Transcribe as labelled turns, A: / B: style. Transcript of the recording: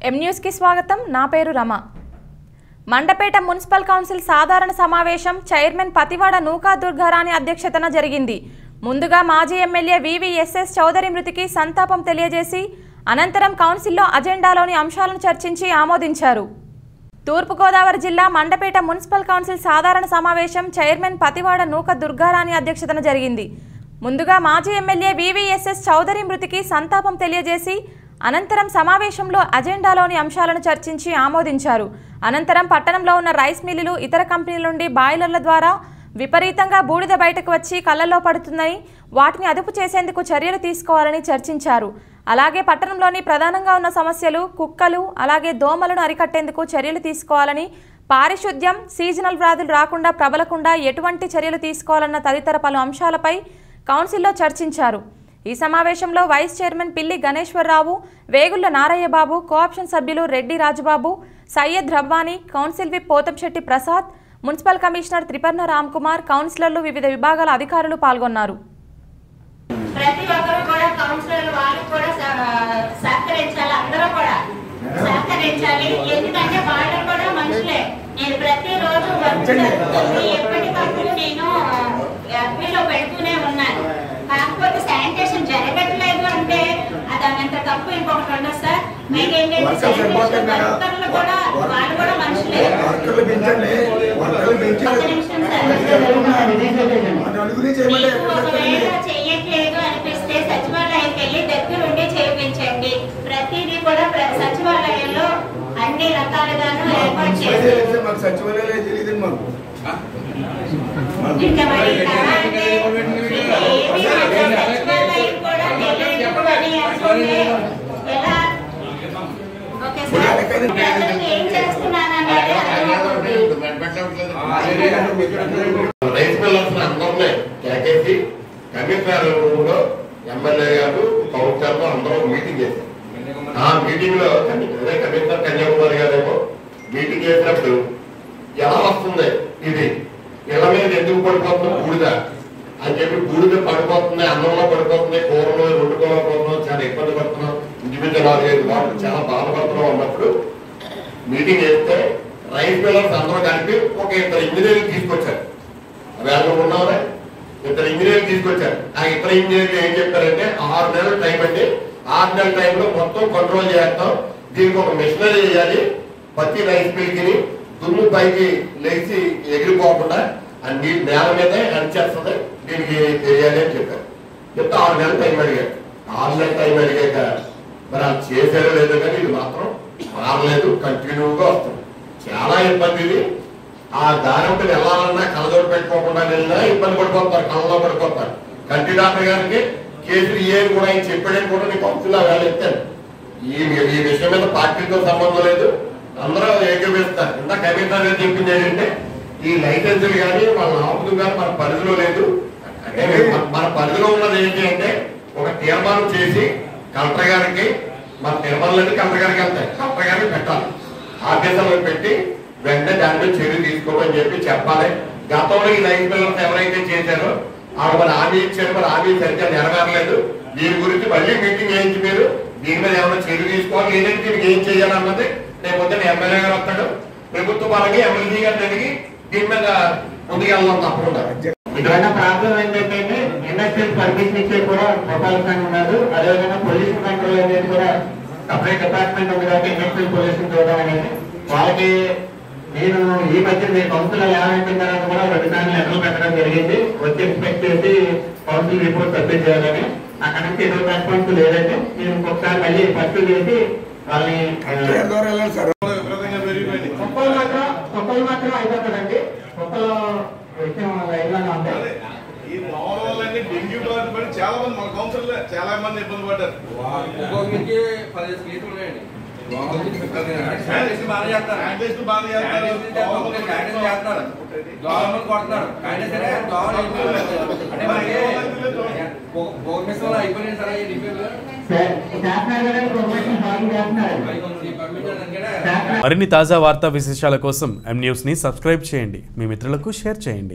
A: ఎం న్యూస్కి స్వాగతం నా పేరు రమ మండపేట మున్సిపల్ కౌన్సిల్ సాధారణ సమావేశం చైర్మన్ పతివాడ నూకా దుర్గారాణి అధ్యక్షతన జరిగింది ముందుగా మాజీ ఎమ్మెల్యే వివిఎస్ఎస్ చౌదరి మృతికి సంతాపం తెలియజేసి అనంతరం కౌన్సిల్లో అజెండాలోని అంశాలను చర్చించి ఆమోదించారు తూర్పుగోదావరి జిల్లా మండపేట మున్సిపల్ కౌన్సిల్ సాధారణ సమావేశం చైర్మన్ పతివాడ నూక దుర్గారాణి అధ్యక్షతన జరిగింది ముందుగా మాజీ ఎమ్మెల్యే వివిఎస్ఎస్ చౌదరి మృతికి సంతాపం తెలియజేసి అనంతరం సమావేశంలో అజెండాలోని అంశాలను చర్చించి ఆమోదించారు అనంతరం పట్టణంలో ఉన్న రైస్ మిల్లులు ఇతర కంపెనీల నుండి బాయిలర్ల ద్వారా విపరీతంగా బూడిద బయటకు వచ్చి కళ్ళల్లో పడుతుందని వాటిని అదుపు చేసేందుకు చర్యలు తీసుకోవాలని చర్చించారు అలాగే పట్టణంలోని ప్రధానంగా ఉన్న సమస్యలు కుక్కలు అలాగే దోమలను అరికట్టేందుకు చర్యలు తీసుకోవాలని పారిశుద్ధ్యం సీజనల్ వ్యాధులు రాకుండా ప్రబలకుండా ఎటువంటి చర్యలు తీసుకోవాలన్న తదితర పలు అంశాలపై కౌన్సిల్లో చర్చించారు ఈ సమావేశంలో వైస్ చైర్మన్ పిల్లి గణేశ్వరరావు వేగుళ్ల నారయ్యబాబు కోఆప్షన్ సభ్యులు Reddy Rajubabu Syed Rabbani council whip Pothamsetty Prasad municipal commissioner Triparna Ramkumar కౌన్సిలర్లు వివిధ విభాగాల అధికారులు పాల్గొన్నారు
B: ప్రతి ఒక్కరు కూడా కౌన్సిలర్ వాళ్ళు కూడా సహ- సహకరించాలి అందరూ కూడా సహకరించాలి ఎందుకంటే వాళ్ళు కూడా మనుషులే నేను ప్రతిరోజు వర్క్ జరుగుతుంది ఎప్పటికప్పుడు నేను ఎఫ్బీలో పెడుతూనే ఉన్నాను కాకపోతే శానిటేషన్ జరగట్లేదు అంటే అది అంత తప్పు ఇంకొకటి ఉండదు సార్ మీకేంటంటే
C: వర్కర్స్ ఇంపార్టెంట్ కదా.
B: వర్కర్లు కూడా వాళ్ళు కూడా మనుషులే
C: వర్కర్లు పెంచండి వర్కర్లు పెంచి
B: ఒక్క నిమిషం సార్
C: మన నలుగురి చేయమంటే
B: మీకు ఒకవేళ చెయ్యట్లేదు అనిపిస్తే సచివాలయానికి వెళ్ళి దగ్గరుండి చేయించండి ప్రతిదీ కూడా ప్ర- సచివాలయంలో అన్ని రకాలుగాను ఏర్పాటు చేసి
C: మాకు సచివాలయాలే తెలియదు మాకు
B: ఇంకా మరి కళ అంటే ఏమీ అంటే సచివాలయం కూడా తెలియదు అని అనుకుంటే ఎలా ఓకే సార్ ప్రజలకు ఏం చేస్తున్నాననేది అర్థమవుతుంది
D: రైస్ మిల్లర్స్ అందరినీ కేకేసి కమిషనర్ రూమ్లో ఎమ్మెల్యే గారు కౌన్సిలర్లు అందరూ మీటింగ్ చేశారు ఆ మీటింగ్ లో కమి- అదే కమిషనర్ కన్యాకుమారి గారేమో మీటింగ్ చేసినప్పుడు ఎలా వస్తుంది ఇది ఇళ్ళ మీద ఎందుకు పడిపోతుంది బూడిద అని చెప్పి బూడిద పడిపోతుంది అన్నంలో పడిపోతుంది కూరలో వండుకోలేకపోతున్నాం చాలా ఇబ్బంది పడుతున్నాం ఇండివిజువల్ నాలుగైదు వాళ్ళు చాలా బాధపడుతున్నాం అన్నప్పుడు మీటింగ్ చేస్తే రైస్ మిల్లర్స్ అందరూ కలిపి ఒక ఇద్దరు ఇంజనీర్లు తీసుకొచ్చారు వేళ ఉన్నారా ఇద్దరు ఇంజనీర్లు తీసుకొచ్చారు ఆ ఇద్దరు ఇంజనీర్లు ఏం చెప్పారంటే ఆరు నెలల టైం అండి ఆరు నెలల టైంలో మొత్తం కంట్రోల్ చేస్తాం దీనికి ఒక మిషనరీ వేయాలి ప్రతి రైస్ మిల్కిని దుమ్ము పైకి లేచి ఎగిరిపోకుండా ఆ నీళ్ళు నేల మీదే అనిచేస్తుంది దీనికి వేయాలి అని చెప్పారు చెప్తే ఆరు నెలల టైం అడిగారు ఆరు నెలల టైం అడిగాక మరి అది చేశారో లేదో కానీ ఇది మాత్రం మారలేదు కంటిన్యూగా వస్తుంది చాలా ఇబ్బంది ఇది ఆ దారంతో వెళ్ళాలన్నా కళ్ళజోడు పెట్టుకోకుండా వెళ్ళినా ఇబ్బంది పడిపోతారు కళ్ళలో పడిపోతారు కంటి డాక్టర్ గారికి కేసులు ఏ అని కూడా ఆయన చెప్పాడని కూడా నేను కౌన్సిల్ వెళ్ళెత్తాను ఈ ఈ విషయం మీద పార్టీతో సంబంధం లేదు అందరూ ఏకీపిస్తారు ఇంత కమిషనర్ గారు చెప్పింది ఏంటంటే ఈ లైసెన్సులు కానీ వాళ్ళ ఆపుదు కానీ మన పరిధిలో లేదు అంటే మన- మన పరిధిలో ఉన్నది ఏంటి అంటే ఒక తీర్మానం చేసి కలెక్టర్ గారికి మన తీర్మానాలన్నీ కలెక్టర్ గారికి వెళ్తాయి కలెక్టర్ గారికి పెట్టాలి ఆఫీసర్లు పెట్టి వెంటనే దాని మీద చర్య తీసుకోమని చెప్పి చెప్పాలి గతంలో ఈ లైన్ పిల్లలు ఎవరైతే చేశారో ఆవిడ మరి హామీ ఇచ్చారు మరి హామీ సరిగ్గా నెరవేరలేదు దీని గురించి మళ్ళీ మీటింగ్ చేయించి మీరు దీని మీద ఏమైనా చర్య తీసుకోవాలి లేదంటే దీనికి ఏం చేయాలన్నది రేపు పొద్దున్న ఎమ్మెల్యే గారు వస్తాడు ప్రభుత్వ పరంగా ఎమ్మెల్యే గారిని అడిగి దీని మీద ముందుకెళ్దాం తప్పకుండా
E: ఇక్కడ ప్రాబ్లం ఏంటంటే ఇండస్ట్రియల్ పర్మిషన్ ఇచ్చే కూడా మొబైల్ ఫోన్ ఉన్నారు అదేవిధంగా పొల్యూషన్ కంట్రోల్ అనేది కూడా సపరేట్ డిపార్ట్మెంట్ ఉంది కాబట్టి ఇండస్ట్రియల్ పొల్యూషన్ చూడడం అనేది వాళ్ళకి నేను ఈ మధ్య మీ కౌన్సిల్ ఏమైపోయిన తర్వాత కూడా రెండు సార్లు లెటర్లు పెట్టడం జరిగింది వచ్చి ఎక్స్పెక్ట్ చేసి కౌన్సిల్ రిపోర్ట్ సబ్మిట్ చేయాలని అక్కడ నుంచి ఎటువంటి రెస్పాన్స్ లేదంటే నేను ఇంకొకసారి మళ్ళీ ఫస్ట్ చేసి వాళ్ళని
C: ట్రైన్ ద్వారా వెళ్ళాలి సార్
E: కుక్కలు మాత్రం కుక్కలు మాత్రం అయిపోతుందండి కుక్కలు విషయం లైన్లోనే ఉంటాయి
F: ఈ దోమల వల్లనే డెంగ్యూ బారిన పడి చాలా మంది మన కౌన్సిల్ చాలా మంది ఇబ్బంది పడ్డారు
G: ఒక్కొక్కరికి పదిహేను స్నేహితులు ఉన్నాయండి శానిటైజేషన్ బాగా చేస్తారు
F: శానిటైజేషన్ బాగా చేస్తారు.
G: శానిటైజేషన్ చేస్తారు. ఒక్కొక్కరు శానిటైజేషన్ చేస్తారు దోమలు కొడుతున్నారు అయినా సరే దోమలు ఎక్కువ అంటే మనకి ఒక మిషన్ అయిపోయినాయి సరే ఈ రిపేర్లు
E: చేస్తున్నారు కదా ప్రొఫెషన్ బాగా చేస్తున్నారు
G: అవి కొంచెం పర్మిషన్ అందుకనే
H: మరిన్ని తాజా వార్తా విశేషాల కోసం ఎం న్యూస్ని సబ్స్క్రైబ్ చేయండి మీ మిత్రులకు షేర్ చేయండి